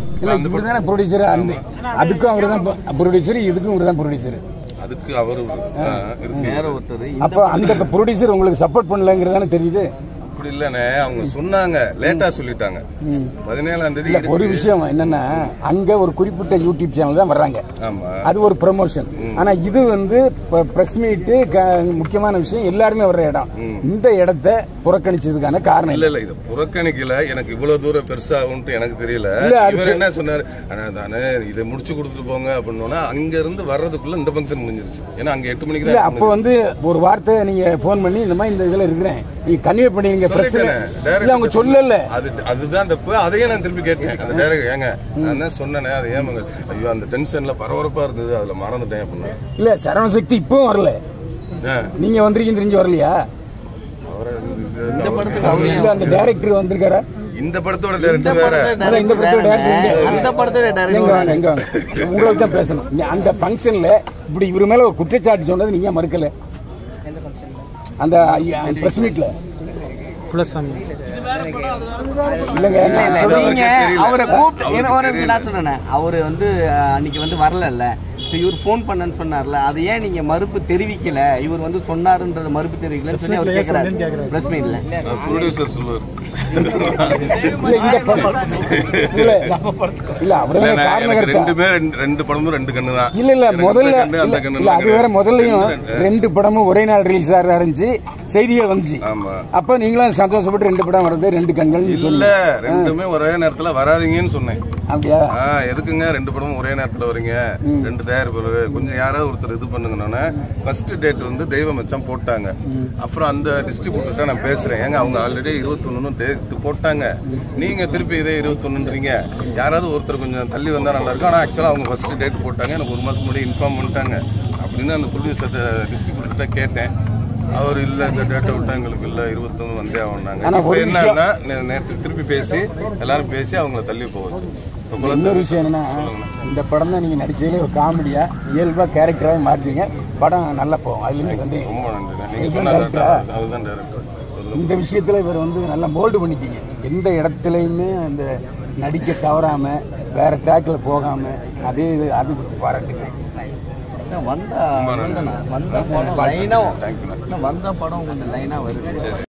இல்ல அந்த இவர் தானே ப்ரொடியூசர் அந்த அதுக்கும் அவர் தான் ப்ரொடியூசர் இதுக்கும் இவர் தான் ப்ரொடியூசர் அதுக்கு அவரு ஆ, இருக்கு. வேற ஒருத்தர் அப்போ அந்த ப்ரொடியூசர் உங்களுக்கு சப்போர்ட் பண்ணலங்கிறதானே தெரியுது அப்படி இல்லனே அவங்க சொன்னாங்க லேட்டா சொல்லிட்டாங்க பதினேழாம் தேதி இல்ல ஒரு இருக்கு. விஷயம் என்னன்னா அங்க ஒரு குறிப்பிட்ட யூடியூப் சேனல் தான் வர்றாங்க ஆமா அது ஒரு ப்ரமோஷன் ஆனா இது வந்து பிரஸ் மீட் முக்கியமான விஷயம் எல்லாருமே வர்ற இடம் இந்த இடத்த புறக்கணிச்சதுக்கான காரணம் இல்ல இல்ல இல்ல இது புறக்கணிக்கல எனக்கு இவ்வளவு தூரம் பெருசாகும்ட்டு எனக்கு தெரியல இல்ல, அது இவர் என்ன சொன்னாரு அண்ணா, தானே இதை முடிச்சு கொடுத்துட்டு போங்க அப்படின்னா அங்க இருந்து வர்றதுக்குள்ள இந்த ஃபங்க்ஷன் முடிஞ்சிருச்சு ஏன்னா அங்க எட்டு மணிக்கு இல்ல தான் அப்ப வந்து ஒரு வார்த்தை நீங்க போன் பண்ணி இந்த மாதிரி இந்த இதுல இருக்கிறேன் நீங்க கன்வே பண்ணிருங்க பிரஸ் சொல்லிட்டேனே. direct இல்ல அவங்க சொல்லல அது அதுதான் தப்பு அதையே நான் திருப்பி கேட்டேன் அந்த டேரக்ட் ஏங்க நான் தான் சொன்னேனே அது ஏன் மங்க- ஐயோ அந்த டென்ஷன்ல பரபரப்பா இருந்தது அதுல மறந்துட்டேன் அப்படின்னா இல்ல சரவண சக்தி இப்பவும் வரல ஆ, நீங்க வந்திருக்கீங்க தெரிஞ்சு வரலையா அவரை இந்த படத்துக்கு அவரு இல்ல அந்த டைரக்டர் வந்திருக்காரா இந்த படத்தோட இந்த டேரக்டர் வேற படத்தோட அதான் இந்த director படத்தோட வேறங்க. director இங்க- அந்த படத்தோட எங்க director வாங்க எங்க வாங்க உங்களுக்கு தான் பேசணும் நீ அந்த ஃபங்க்ஷன்ல இப்படி இவர் மேல ஒரு குற்றச்சாட்டு சொன்னது நீங்க ஏன் மறுக்கல அந்த பிரஸ் மீட்ல இல்லங்க இல்ல, இல்ல, அது நீங்க அவருக்கே தெரியல. அவரை கூப்பிட்டு அவருக்கு என்ன ஒரு நிமிஷம் நான் தெரியல. சொன்னேன் அவரு வந்து அஹ், அன்னைக்கு வந்து வரலல்ல So, இவர் ஃபோன் பண்ணன்னு சொன்னார்ல அது ஏன் நீங்க மறுப்பு தெரிவிக்கல இவர் வந்து சொன்னாருன்றத மறுப்பு தெரிவிக்கலன்னு சொல்லி அவர் கேக்குறாரு பிரஸ் மீட்ல ப்ரொடியூசர் சொல்லுவார் இல்ல இந்த படம் இல்ல இல்ல அவரே இல்ல, நான் காரணம் எனக்கு கருத்தா ரெண்டுமே ரெண்டு- ரெண்டு படமும் ரெண்டு கண்ணு தான் இல்ல இல்ல எனக்கு முதல்ல இந்த கண்ணு, அந்த இல்ல, கண்ணு இல்ல அது வேற முதல்லையும் ரெண்டு- ரெண்டு படமும் ஒரே நாள் ரிலீஸ் ஆக இருந்துச்சு செய்திகள் வந்துச்சு ஆமா அப்ப நீங்களும் சந்தோஷப்பட்டு ரெண்டு படம் வருது ரெண்டு கண்கள் இல்ல ரெண்டுமே ஒரே நேரத்துல வராதீங்கன்னு சொன்னேன் அப்படியா ஆ, எதுக்குங்க ரெண்டு படமும் ஒரே நேரத்துல வரீங்க ரெண்டு தயாரிப்பு கொஞ்சம் யாராவது ஒருத்தர் இது பண்ணுங்கன்னு ஃபர்ஸ்ட் டேட் வந்து தெய்வ மச்சான் போட்டாங்க அப்புறம் அந்த டிஸ்ட்ரிபியூட்டர்ட்ட நான் பேசுறேன் ஏங்க அவங்க ஆல்ரெடி இருபத்தொன்னு டேட் போட்டாங்க நீங்க திருப்பி இதே இருபத்தொன்னுன்றீங்க யாராவது ஒருத்தர் கொஞ்சம் தள்ளி வந்தா நல்லா இருக்கும் ஆனா ஆக்சுவலா அவங்க ஃபர்ஸ்ட் டேட் போட்டாங்க எனக்கு ஒரு மாசம் முன்னாடி இன்ஃபார்ம் பண்ணிட்டாங்க அப்படின்னு அந்த ப்ரொடியூசர் டிஸ்ட்ரிபியூட்டர்ட்ட கேட்டேன் அவர் இல்ல இந்த டேட்டை விட்டா எங்களுக்கு இல்ல இருபத்தொன்னு வந்தே ஆகணும்னாங்க ஆனா இப்போ ஒரு என்னன்னா நே- நேத்து திருப்பி பேசி எல்லாரும் பேசி அவங்கள தள்ளி போக வச்சு இப்போ போல இன்னொரு விஷயம் என்னன்னா இந்த படம் தான் நீங்க நடிச்சதுல ஒரு காமெடியா இயல்பா கேரக்டராக மாட்டீங்க படம் நல்லா போகும் அதுல இருந்து சந்தேகம் ரொம்ப நன்றி நீங்க இதுதான் சொன்ன director-ஆ? அதுதான் டேரக்டர் இந்த விஷயத்துல இவர் வந்து நல்லா மோல்டு பண்ணிட்டீங்க எந்த இடத்துலையுமே அந்த நடிக்க தவறாம வேற ட்ராக்ல போகாம அதே இது அது பாராட்டுங்க வந்த வந்த படம் லைனா வந்த படம் கொஞ்சம் லைனா வருது